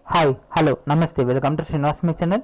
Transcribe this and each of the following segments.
Hi hello నమస్తే welcome to Srinivas మీ channel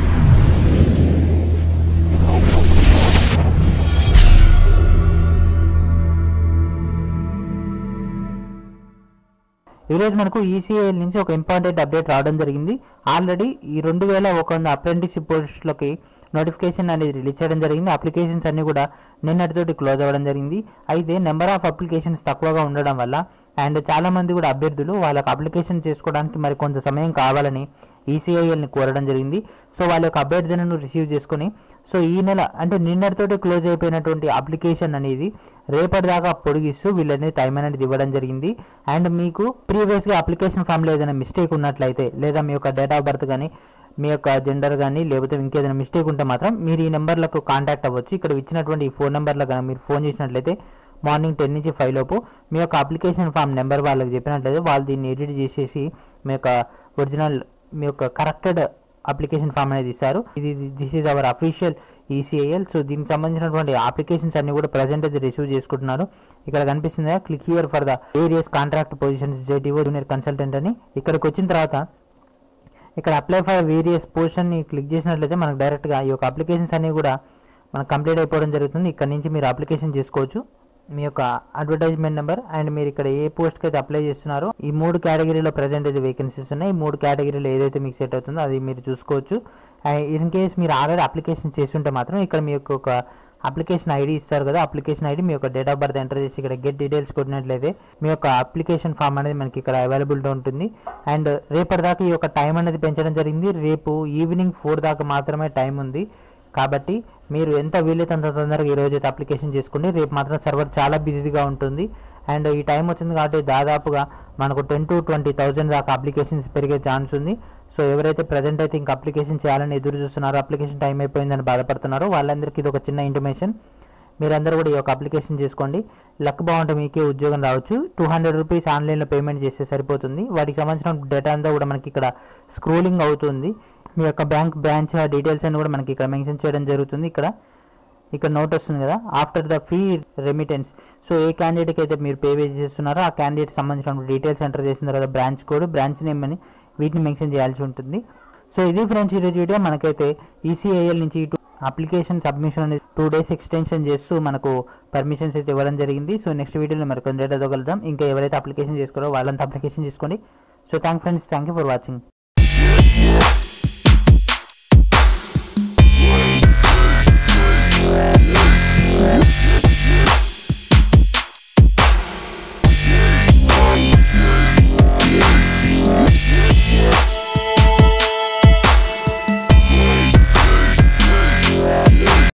ఈరోజు మనకు ఈసీఐఎల్ నుంచి ఒక ఇంపార్టెంట్ అప్డేట్ రావడం జరిగింది ఆల్రెడీ ఈ రెండు వేల ఒక వంద అప్రెంటిస్షిప్ పోస్టులకి నోటిఫికేషన్ అనేది రిలీజ్ చేయడం జరిగింది అప్లికేషన్స్ అన్ని కూడా నిన్నటితోటి క్లోజ్ అవ్వడం జరిగింది అయితే నెంబర్ ఆఫ్ అప్లికేషన్స్ తక్కువగా ఉండడం వల్ల అండ్ చాలా మంది కూడా అభ్యర్థులు వాళ్ళకి అప్లికేషన్ చేసుకోవడానికి మరి కొంత సమయం కావాలని ఈసీఐఎల్ని కోరడం జరిగింది సో వాళ్ళ యొక్క అభ్యర్థనను రిసీవ్ చేసుకొని సో ఈ నెల అంటే నిన్నటితోటి క్లోజ్ అయిపోయినటువంటి అప్లికేషన్ అనేది రేపటి దాకా పొడిగిస్తూ వీళ్ళని టైం అనేది ఇవ్వడం జరిగింది అండ్ మీకు ప్రీవియస్గా అప్లికేషన్ ఫామ్లో ఏదైనా మిస్టేక్ ఉన్నట్లయితే లేదా మీ యొక్క డేట్ ఆఫ్ బర్త్ కానీ మీ యొక్క జెండర్ కానీ లేకపోతే ఇంకేదైనా మిస్టేక్ ఉంటే మాత్రం మీరు ఈ నెంబర్లకు కాంటాక్ట్ అవ్వచ్చు ఇక్కడ ఇచ్చినటువంటి ఈ ఫోన్ నెంబర్లో కానీ మీరు ఫోన్ చేసినట్లయితే మార్నింగ్ టెన్ నుంచి ఫైవ్ లోపు మీ యొక్క అప్లికేషన్ ఫామ్ నెంబర్ వాళ్ళకి చెప్పినట్లయితే వాళ్ళు దీన్ని ఎడిట్ చేసేసి మీ యొక్క ఒరిజినల్ మీ యొక్క కరెక్టెడ్ అప్లికేషన్ ఫామ్ అనేది ఇస్తారు ఇది this is our official ECIL so దీనికి సంబంధించినటువంటి అప్లికేషన్స్ అన్ని కూడా ప్రజెంట్ అయితే రిసీవ్ చేసుకుంటున్నారు ఇక్కడ కనిపిస్తుంది click here for the various contract positions JTO junior consultant అని ఇక్కడికి వచ్చిన తర్వాత ఇక్కడ అప్లై ఫర్ వేరియస్ పోర్షన్ని క్లిక్ చేసినట్లయితే మనకు డైరెక్ట్గా ఈ యొక్క అప్లికేషన్స్ అన్ని కూడా మనకు కంప్లీట్ అయిపోవడం జరుగుతుంది ఇక్కడ నుంచి మీరు అప్లికేషన్ చేసుకోవచ్చు మీ యొక్క అడ్వర్టైజ్మెంట్ నెంబర్ అండ్ మీరు ఇక్కడ ఏ పోస్ట్కి అయితే అప్లై చేస్తున్నారో ఈ మూడు కేటగిరీలో ప్రజెంట్ అయితే వేకెన్సీస్ ఉన్నాయి ఈ మూడు కేటగిరీలో ఏదైతే మీకు సెట్ అవుతుందో అది మీరు చూసుకోవచ్చు ఇన్ కేస్ మీరు ఆల్రెడీ అప్లికేషన్ చేస్తుంటే మాత్రం ఇక్కడ మీ యొక్క ఒక అప్లికేషన్ ఐడి ఇస్తారు కదా అప్లికేషన్ ఐడి మీ యొక్క డేట్ ఆఫ్ బర్త్ ఎంటర్ చేసి ఇక్కడ గెట్ డీటెయిల్స్ కొట్టినట్లయితే మీ యొక్క అప్లికేషన్ ఫామ్ అనేది మనకి ఇక్కడ అవైలబిలిటీ ఉంటుంది అండ్ రేపటి దాకా ఈ యొక్క టైం అనేది పెంచడం జరిగింది రేపు ఈవినింగ్ ఫోర్ దాకా మాత్రమే టైం ఉంది కాబట్టి మీరు ఎంత వీలైతే అంత తొందరగా ఈ రోజు అయితే అప్లికేషన్ చేసుకోండి రేపు మాత్రం సర్వర్ చాలా బిజీగా ఉంటుంది అండ్ ఈ టైం వచ్చింది కాబట్టి దాదాపుగా మనకు టెన్ టు ట్వంటీ థౌజండ్ దాకా అప్లికేషన్స్ పెరిగే ఛాన్స్ ఉంది సో ఎవరైతే ప్రజెంట్ అయితే ఇంకా అప్లికేషన్ చేయాలని ఎదురు చూస్తున్నారో అప్లికేషన్ టైం అయిపోయిందని బాధపడుతున్నారో వాళ్ళందరికీ ఇది ఒక చిన్న ఇంటిమేషన్ మీరందరూ కూడా ఈ యొక్క అప్లికేషన్ చేసుకోండి లక్ బాగుంటే మీకే ఉద్యోగం రావచ్చు టూ హండ్రెడ్ రూపీస్ ఆన్లైన్లో పేమెంట్ చేస్తే సరిపోతుంది వాటికి సంబంధించిన డేటా అంతా కూడా మనకి ఇక్కడ స్క్రోలింగ్ అవుతుంది మీ యొక్క బ్యాంక్ బ్రాంచ్ డీటెయిల్స్ అని కూడా మనకి ఇక్కడ మెన్షన్ చేయడం జరుగుతుంది ఇక్కడ ఇక్కడ నోట్ వస్తుంది కదా after the fee remittance so ఏ క్యాండిడేట్కి అయితే మీరు పే చేస్తున్నారో ఆ క్యాండిడేట్ సంబంధించిన డీటెయిల్స్ ఎంటర్ చేసిన తర్వాత బ్రాంచ్ కోడ్ బ్రాంచ్ నేమ్ అని వీటిని మెన్షన్ చేయాల్సి ఉంటుంది సో ఇది ఫ్రెండ్స్ ఈరోజు వీడియో మనకైతే ఈసీఐఎల్ నుంచి ఇటు అప్లికేషన్ సబ్మిషన్ అనేది టూ డేస్ ఎక్స్టెన్షన్ చేస్తూ మనకు పర్మిషన్స్ అయితే ఇవ్వడం జరిగింది సో నెక్స్ట్ వీడియోలో మరి కొంచెం డేటా తగలుద్దాం ఇంకా ఎవరైతే అప్లికేషన్ చేసుకోరో వాళ్ళంతా అప్లికేషన్ చేసుకోండి so thank friends thank you for watching Yeah.